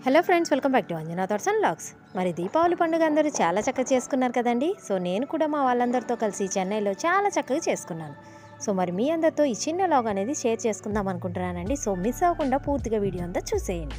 hello friends welcome back to Anjana thoughts and logs మరి దీపావళి పండుగ అందరూ చాలా చక్కగా చేసుకున్నారు కదండి సో నేను కూడా మా వాళ్ళందరితో కలిసి చెన్నైలో చాలా చక్కగా చేసుకున్నాను సో మరి మీ అందరితో ఈ చిన్న లాగ్ అనేది షేర్ చేసుకుందాం అనుకుంటున్నానండి సో మిస్ అవ్వకుండా పూర్తిగా వీడియో అంతా చూసేయండి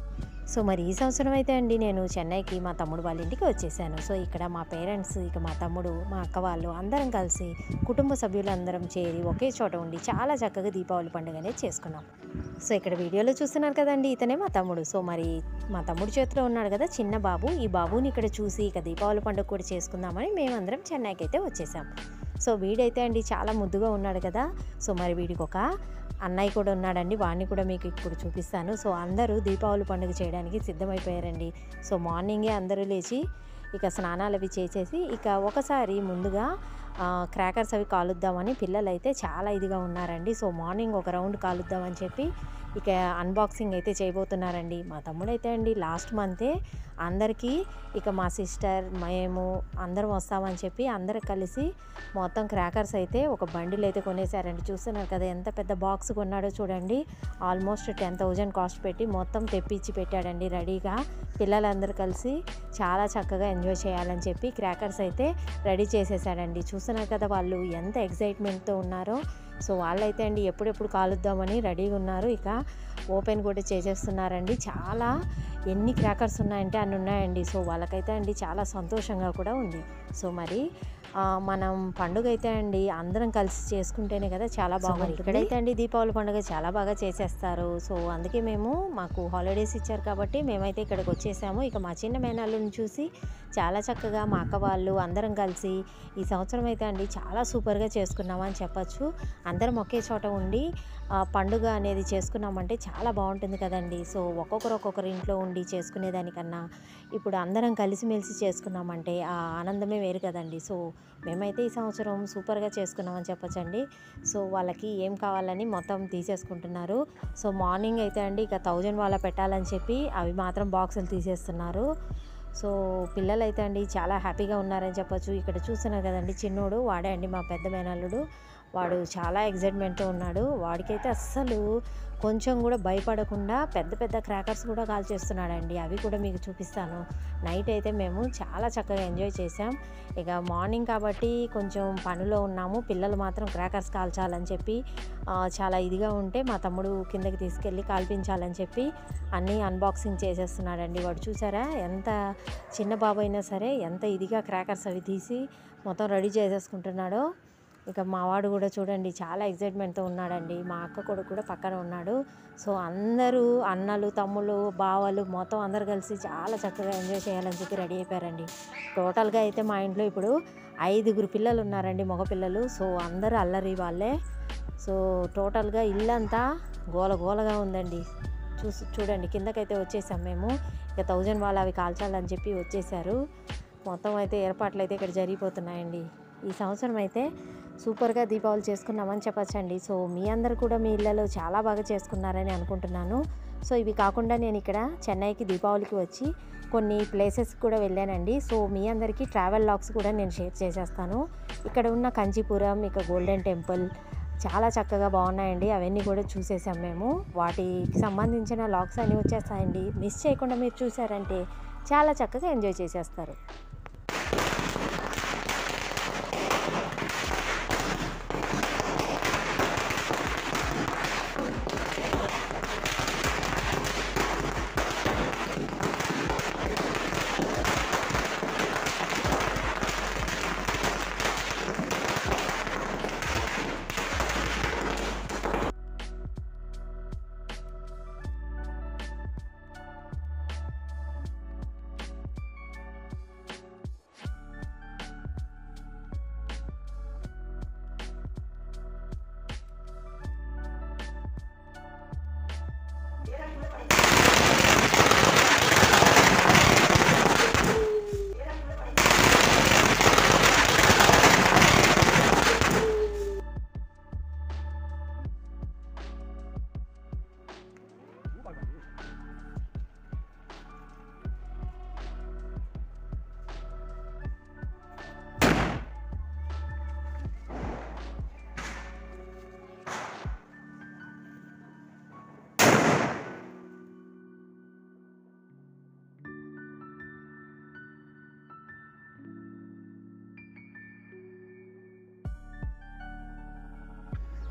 సో మరి ఈ సంవత్సరం అయితే అండి నేను చెన్నైకి మా తమ్ముడు వాళ్ళ ఇంటికి వచ్చేసాను సో ఇక్కడ మా పేరెంట్స్ ఇక మా తమ్ముడు మా అక్క వాళ్ళు అందరం కలిసి కుటుంబ సభ్యులందరం చేరి ఒకే చోట ఉండి చాలా చక్కగా దీపావళి పండుగ అనేది చేసుకున్నాం సో ఇక్కడ వీడియోలో చూస్తున్నారు కదండి ఇతనే మా తమ్ముడు సో మరి మా తమ్ముడు చేతిలో ఉన్నాడు కదా చిన్న బాబు ఈ బాబుని ఇక్కడ చూసి ఇక దీపావళి పండుగ కూడా చేసుకుందామని మేమందరం చెన్నైకి అయితే వచ్చేసాం సో వీడైతే అండి చాలా ముద్దుగా ఉన్నాడు కదా సో మరి వీడికి ఒక అన్నయ్య కూడా ఉన్నాడండి వాడిని కూడా మీకు ఇప్పుడు చూపిస్తాను సో అందరూ దీపావళి పండుగ చేయడానికి సిద్ధమైపోయారండి సో మార్నింగే అందరూ లేచి ఇక స్నానాలు అవి చేసేసి ఇక ఒకసారి ముందుగా క్రాకర్స్ అవి కాలుద్దామని పిల్లలు అయితే చాలా ఇదిగా ఉన్నారండి సో మార్నింగ్ ఒక రౌండ్ కాలుద్దామని చెప్పి ఇక అన్బాక్సింగ్ అయితే చేయబోతున్నారండి మా తమ్ముడు అయితే అండి లాస్ట్ మంతే అందరికీ ఇక మా సిస్టర్ మేము అందరం వస్తామని చెప్పి అందరు కలిసి మొత్తం క్రాకర్స్ అయితే ఒక బండిల్ అయితే కొనేసారండి చూస్తున్నారు కదా ఎంత పెద్ద బాక్స్ కొన్నాడో చూడండి ఆల్మోస్ట్ టెన్ థౌజండ్ కాస్ట్ పెట్టి మొత్తం తెప్పించి పెట్టాడండి రెడీగా పిల్లలందరూ కలిసి చాలా చక్కగా ఎంజాయ్ చేయాలని చెప్పి క్రాకర్స్ అయితే రెడీ చేసేసాడండి చూస్తున్నారు కదా వాళ్ళు ఎంత ఎగ్జైట్మెంట్తో ఉన్నారో సో వాళ్ళైతే అండి ఎప్పుడెప్పుడు కాలుద్దామని రెడీగా ఉన్నారు ఇక ఓపెన్ కూడా చేసేస్తున్నారండి చాలా ఎన్ని క్రాకర్స్ ఉన్నాయంటే అన్ని ఉన్నాయండి సో వాళ్ళకైతే అండి చాలా సంతోషంగా కూడా ఉంది సో మరి ఆ, మనం పండుగ అయితే అండి అందరం కలిసి చేసుకుంటేనే కదా చాలా బాగుంది ఇక్కడైతే అండి దీపావళి పండుగ చాలా బాగా చేసేస్తారు సో అందుకే మేము మాకు హాలిడేస్ ఇచ్చారు కాబట్టి మేమైతే ఇక్కడికి వచ్చేసాము ఇక మా చిన్న మేనల్లుని చూసి చాలా చక్కగా మా అక్క వాళ్ళు అందరం కలిసి ఈ సంవత్సరం అయితే అండి చాలా సూపర్గా చేసుకున్నామని చెప్పచ్చు అందరం ఒకే చోట ఉండి ఆ, పండుగ అనేది చేసుకున్నామంటే చాలా బాగుంటుంది కదండి సో ఒక్కొక్కరు ఒక్కొక్కరి ఇంట్లో ఉండి చేసుకునేదానికన్నా ఇప్పుడు అందరం కలిసిమెలిసి చేసుకున్నామంటే ఆ ఆనందమే వేరు కదండి సో మేమైతే ఈ సంవత్సరం సూపర్గా చేసుకున్నామని చెప్పచ్చండి సో వాళ్ళకి ఏం కావాలని మొత్తం తీసేసుకుంటున్నారు సో మార్నింగ్ అయితే అండి ఇక థౌజండ్ వాళ్ళ పెట్టాలని చెప్పి అవి మాత్రం బాక్సులు తీసేస్తున్నారు సో పిల్లలు అయితే అండి చాలా హ్యాపీగా ఉన్నారని చెప్పొచ్చు ఇక్కడ చూస్తున్నారు కదండి చిన్నోడు వాడే అండి మా పెద్ద మేనల్లుడు వాడు చాలా ఎగ్జైట్మెంట్తో ఉన్నాడు వాడికైతే అస్సలు కొంచెం కూడా భయపడకుండా పెద్ద పెద్ద క్రాకర్స్ కూడా కాల్ చేస్తున్నాడండి అవి కూడా మీకు చూపిస్తాను నైట్ అయితే మేము చాలా చక్కగా ఎంజాయ్ చేసాం ఇక మార్నింగ్ కాబట్టి కొంచెం పనిలో ఉన్నాము పిల్లలు మాత్రం క్రాకర్స్ కాల్చాలని చెప్పి ఆ, చాలా ఇదిగా ఉంటే మా తమ్ముడు కిందకి తీసుకెళ్ళి కాల్పించాలని చెప్పి అన్నీ అన్బాక్సింగ్ చేసేస్తున్నాడండి వాడు చూసారా ఎంత చిన్న బాబు అయినా సరే ఎంత ఇదిగా క్రాకర్స్ అవి తీసి మొత్తం రెడీ చేసేసుకుంటున్నాడో ఇక మావాడు కూడా చూడండి చాలా ఎగ్జైట్మెంట్తో ఉన్నాడండి మా అక్క కొడుకు కూడా పక్కన ఉన్నాడు సో అందరూ అన్నలు తమ్ముళ్ళు బావలు మొత్తం అందరు కలిసి చాలా చక్కగా ఎంజాయ్ చేయాలని చెప్పి రెడీ అయిపోయారండి టోటల్గా అయితే మా ఇంట్లో ఇప్పుడు ఐదుగురు పిల్లలు ఉన్నారండి మగపిల్లలు సో అందరూ అల్లరి వాళ్ళే సో టోటల్గా ఇల్లంతా గోల గోలగా ఉందండి చూసి చూడండి కిందకైతే వచ్చేసాం మేము ఇక థౌజండ్ వాళ్ళు అవి కాల్చాలని చెప్పి వచ్చేసారు మొత్తం అయితే ఏర్పాట్లు అయితే ఇక్కడ జరిగిపోతున్నాయండి ఈ సంవత్సరం అయితే సూపర్గా దీపావళి చేసుకున్నామని చెప్పచ్చండి సో మీ అందరు కూడా మీ ఇళ్ళలో చాలా బాగా చేసుకున్నారని అనుకుంటున్నాను సో ఇవి కాకుండా నేను ఇక్కడ చెన్నైకి దీపావళికి వచ్చి కొన్ని ప్లేసెస్ కూడా వెళ్ళానండి సో మీ అందరికీ ట్రావెల్ లాగ్స్ కూడా నేను షేర్ చేసేస్తాను ఇక్కడ ఉన్న కంచీపురం ఇక గోల్డెన్ టెంపుల్ చాలా చక్కగా బాగున్నాయండి అవన్నీ కూడా చూసేసాం మేము వాటికి సంబంధించిన లాగ్స్ అన్నీ వచ్చేస్తాయండి మిస్ చేయకుండా మీరు చూసారంటే చాలా చక్కగా ఎంజాయ్ చేసేస్తారు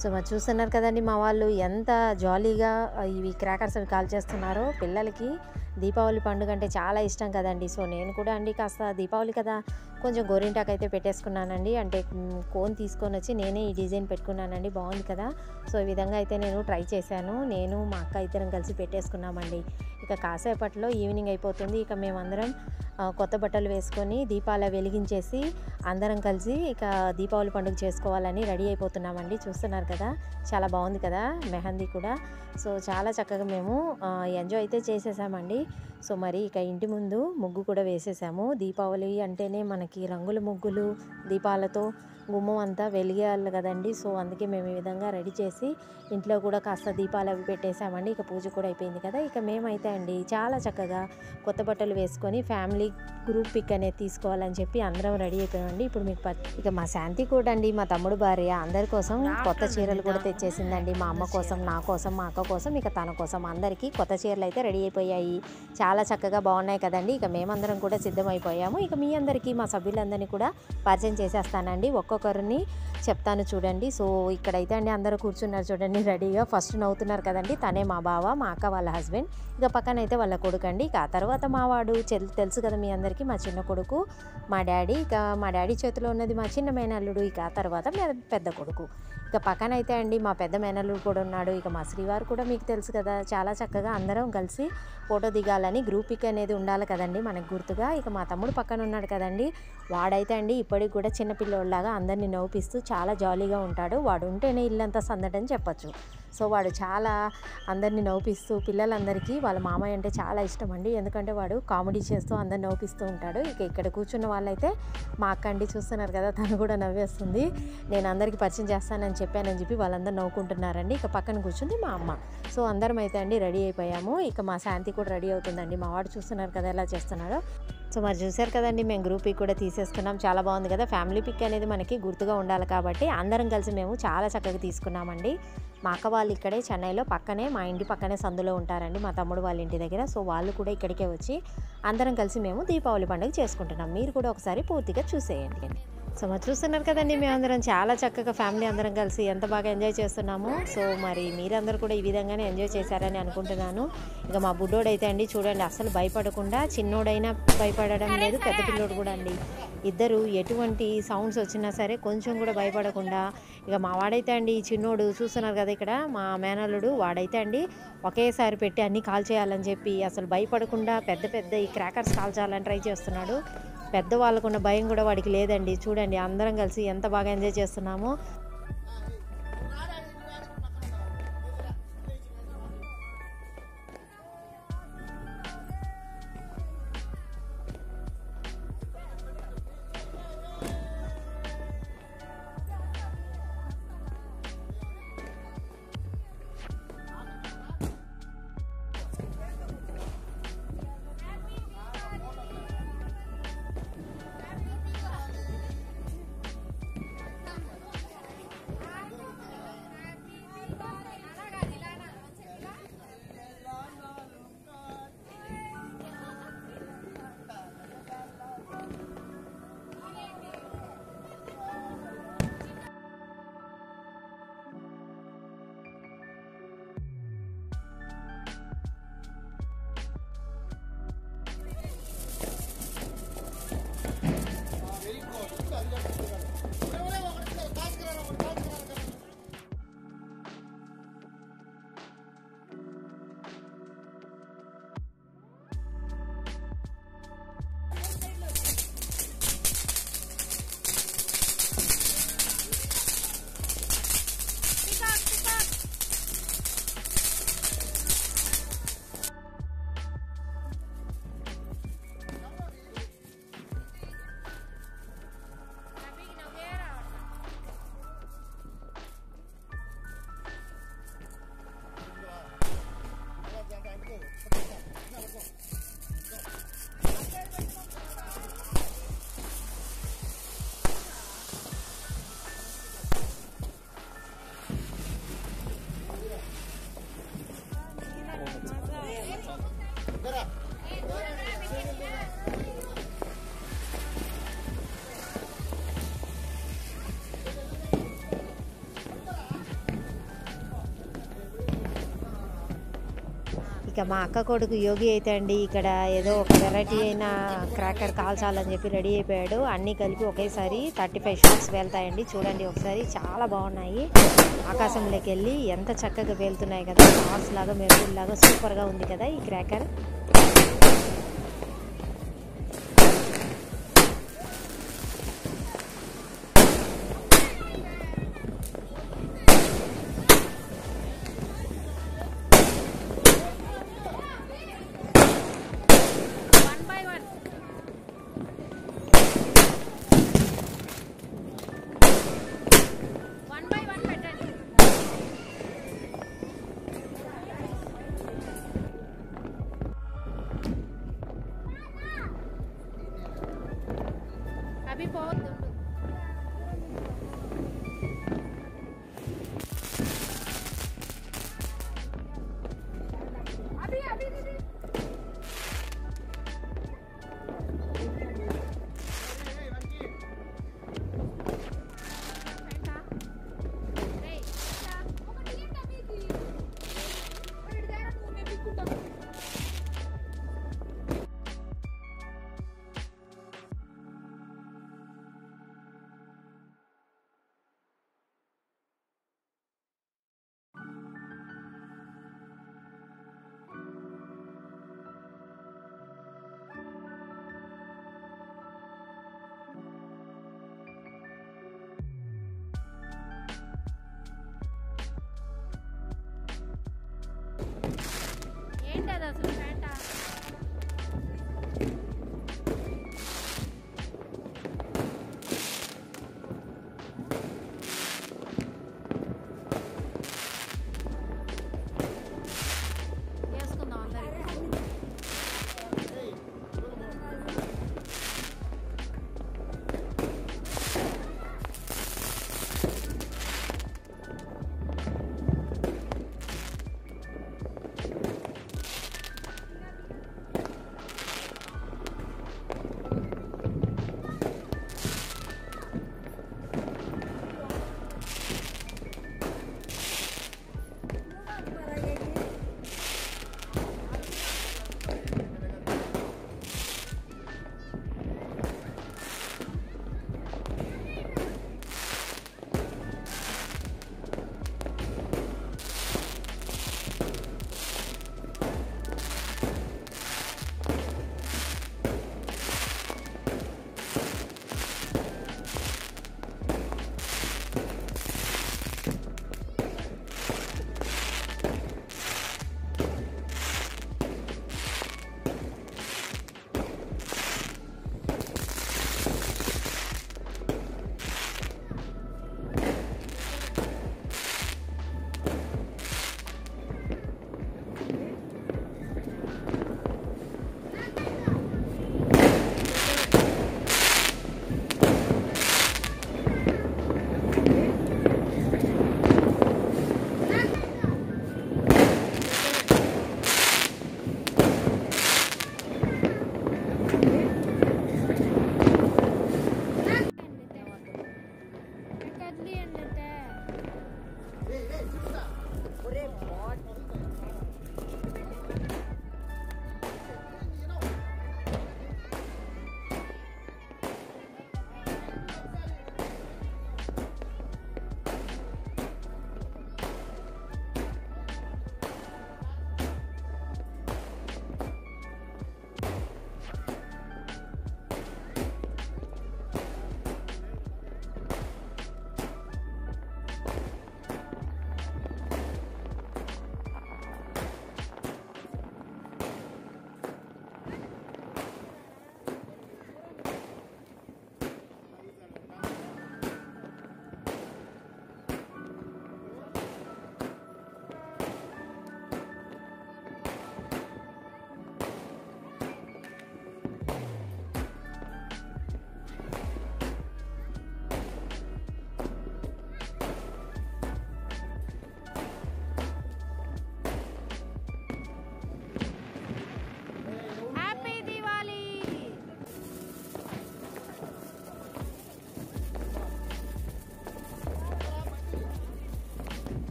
సో మరి చూస్తున్నారు కదండి మా వాళ్ళు ఎంత జాలీగా ఆ, ఇవి క్రాకర్స్ అవి కాల్ చేస్తున్నారో పిల్లలకి దీపావళి పండుగ అంటే చాలా ఇష్టం కదండి సో నేను కూడా అండి కాస్త దీపావళి కదా కొంచెం గోరింటాకు అయితే పెట్టేసుకున్నానండి అంటే మ్, కోన్ తీసుకొని వచ్చి నేనే ఈ డిజైన్ పెట్టుకున్నానండి బాగుంది కదా సో ఈ విధంగా అయితే నేను ట్రై చేశాను నేను మా అక్క ఇద్దరం కలిసి పెట్టేసుకున్నామండి ఇక కాసేపట్లో ఈవినింగ్ అయిపోతుంది ఇక మేమందరం ఆ, కొత్త బట్టలు వేసుకొని దీపాల వెలిగించేసి అందరం కలిసి ఇక దీపావళి పండుగ చేసుకోవాలని రెడీ అయిపోతున్నామండి చూస్తున్నారు కదా చాలా బాగుంది కదా మెహందీ కూడా సో చాలా చక్కగా మేము ఎంజాయ్ అయితే చేసేసామండి సో మరి ఇక ఇంటి ముందు ముగ్గు కూడా వేసేసాము దీపావళి అంటేనే మనకి రంగుల ముగ్గులు దీపాలతో గుమ్మం అంతా వెలిగేయాలి కదండి సో అందుకే మేము ఈ విధంగా రెడీ చేసి ఇంట్లో కూడా కాస్త దీపాలు అవి పెట్టేశామండి ఇక పూజ కూడా అయిపోయింది కదా ఇక మేమైతే అండి చాలా చక్కగా కొత్త బట్టలు వేసుకొని ఫ్యామిలీ గ్రూప్ పిక్ అనేది తీసుకోవాలని చెప్పి అందరం రెడీ అయిపోయామండి ఇప్పుడు మీకు ప- ఇక మా శాంతి కూడా అండి మా తమ్ముడు భార్య అందరి కోసం కొత్త చీరలు కూడా తెచ్చేసిందండి మా అమ్మ కోసం నా కోసం మా అక్క కోసం ఇక తన కోసం అందరికీ కొత్త చీరలు అయితే రెడీ అయిపోయాయి చాలా చక్కగా బాగున్నాయి కదండి ఇక మేమందరం కూడా సిద్ధమైపోయాము ఇక మీ అందరికీ మా సభ్యులందరినీ కూడా పరిచయం చేసేస్తానండి ఒక్కొక్కరిని చెప్తాను చూడండి సో ఇక్కడైతే అండి అందరూ కూర్చున్నారు చూడండి రెడీగా ఫస్ట్ నవ్వుతున్నారు కదండి తనే మా బావ మా అక్క వాళ్ళ హస్బెండ్ ఇక పక్కన అయితే వాళ్ళ కొడుకు అండి ఇక ఆ తర్వాత మా వాడు చెల్ తెలుసు కదా మీ అందరికీ మా చిన్న కొడుకు మా డాడీ ఇక మా డాడీ చేతిలో ఉన్నది మా చిన్న మేనల్లుడు ఇక ఆ తర్వాత మె- పెద్ద కొడుకు ఇక పక్కన అయితే అండి మా పెద్ద మేనల్లుడు కూడా ఉన్నాడు ఇక మా శ్రీవారు కూడా మీకు తెలుసు కదా చాలా చక్కగా అందరం కలిసి ఫోటో దిగాలని గ్రూప్ పిక్ అనేది ఉండాలి కదండి మనకు గుర్తుగా ఇక మా తమ్ముడు పక్కన ఉన్నాడు కదండి వాడైతే అండి ఇప్పటికి కూడా చిన్నపిల్లోళ్ళలాగా అందరినీ నవ్విస్తూ చాలా జాలీగా ఉంటాడు వాడు ఉంటేనే ఇల్లంతా సందడని చెప్పొచ్చు సో వాడు చాలా అందరినీ నవ్విస్తూ పిల్లలందరికీ వాళ్ళ మామయ్య అంటే చాలా ఇష్టం అండి ఎందుకంటే వాడు కామెడీ చేస్తూ అందరిని నవ్విస్తూ ఉంటాడు ఇక ఇక్కడ కూర్చున్న వాళ్ళైతే మా అక్క అండి చూస్తున్నారు కదా తను కూడా నవ్వేస్తుంది నేను అందరికీ పరిచయం చేస్తానని చెప్పానని చెప్పి వాళ్ళందరూ నవ్వుకుంటున్నారండి ఇక పక్కన కూర్చుంది మా అమ్మ సో అందరం అయితే అండి రెడీ అయిపోయాము ఇక మా శాంతి కూడా రెడీ అవుతుందండి మా వాడు చూస్తున్నారు కదా ఎలా చేస్తున్నాడో సో మరి చూశారు కదండి మేము గ్రూప్ పిక్ కూడా తీసేసుకున్నాం చాలా బాగుంది కదా ఫ్యామిలీ పిక్ అనేది మనకి గుర్తుగా ఉండాలి కాబట్టి అందరం కలిసి మేము చాలా చక్కగా తీసుకున్నామండి మా అక్క వాళ్ళు ఇక్కడే చెన్నైలో పక్కనే మా ఇంటి పక్కనే సందులో ఉంటారండి మా తమ్ముడు వాళ్ళ ఇంటి దగ్గర సో వాళ్ళు కూడా ఇక్కడికే వచ్చి అందరం కలిసి మేము దీపావళి పండుగ చేసుకుంటున్నాం మీరు కూడా ఒకసారి పూర్తిగా చూసేయండి సో మరి చూస్తున్నారు కదండి మేమందరం చాలా చక్కగా ఫ్యామిలీ అందరం కలిసి ఎంత బాగా ఎంజాయ్ చేస్తున్నాము సో మరి మీరందరూ కూడా ఈ విధంగానే ఎంజాయ్ చేశారని అనుకుంటున్నాను ఇక మా బుడ్డోడైతే అండి చూడండి అస్సలు భయపడకుండా చిన్నోడైనా భయపడడం లేదు పెద్ద పిల్లోడు కూడా అండి ఇద్దరు ఎటువంటి సౌండ్స్ వచ్చినా సరే కొంచెం కూడా భయపడకుండా ఇక మా వాడైతే అండి ఈ చిన్నోడు చూస్తున్నారు కదా ఇక్కడ మా మేనల్లుడు వాడైతే అండి ఒకేసారి పెట్టి అన్ని కాల్ చేయాలని చెప్పి అసలు భయపడకుండా పెద్ద పెద్ద ఈ క్రాకర్స్ కాల్చాలని ట్రై చేస్తున్నాడు పెద్ద వాళ్ళకున్న భయం కూడా వాడికి లేదండి చూడండి అందరం కలిసి ఎంత బాగా ఎంజాయ్ చేస్తున్నామో ఇక మా అక్క కొడుకు యోగి అయితే అండి ఇక్కడ ఏదో ఒక వెరైటీ అయిన క్రాకర్ కాల్చాలని చెప్పి రెడీ అయిపోయాడు అన్నీ కలిపి ఒకేసారి థర్టీ ఫైవ్ షాట్స్ వెళ్తాయండి చూడండి ఒకసారి చాలా బాగున్నాయి ఆకాశంలోకి వెళ్ళి ఎంత చక్కగా వెళ్తున్నాయి కదా స్టార్స్ లాగా మెరుపుల్లాగా సూపర్గా ఉంది కదా ఈ cracker one by one one by one పెట్టండి అవి పోవద్దు అభి అభి అభి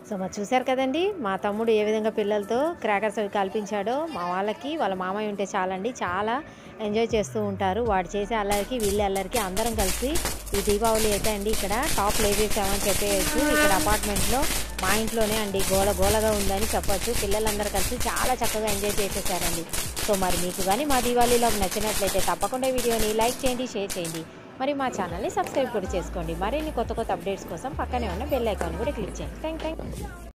సో మరి చూశారు కదండి మా తమ్ముడు ఏ విధంగా పిల్లలతో క్రాకర్స్ అవి కల్పించాడో మా వాళ్ళకి వాళ్ళ మామయ్య ఉంటే చాలండి చాలా ఎంజాయ్ చేస్తూ ఉంటారు వాడు చేసే అల్లరికి వీళ్ళ అల్లరికి అందరం కలిసి ఈ దీపావళి అయితే అండి ఇక్కడ టాప్ లేవేసామని చెప్పేయచ్చు ఇక్కడ అపార్ట్మెంట్లో మా ఇంట్లోనే అండి గోల గోలగా ఉందని చెప్పొచ్చు పిల్లలందరూ కలిసి చాలా చక్కగా ఎంజాయ్ చేసేసారండి సో మరి మీకు కానీ మా దీవాళీలో నచ్చినట్లయితే తప్పకుండా ఈ వీడియోని లైక్ చేయండి షేర్ చేయండి మరి మా ఛానల్ని సబ్స్క్రైబ్ కూడా చేసుకోండి మరిన్ని కొత్త కొత్త అప్డేట్స్ కోసం పక్కనే ఉన్న బెల్ ఐకాన్ కూడా క్లిక్ చేయండి థ్యాంక్ థ్యాంక్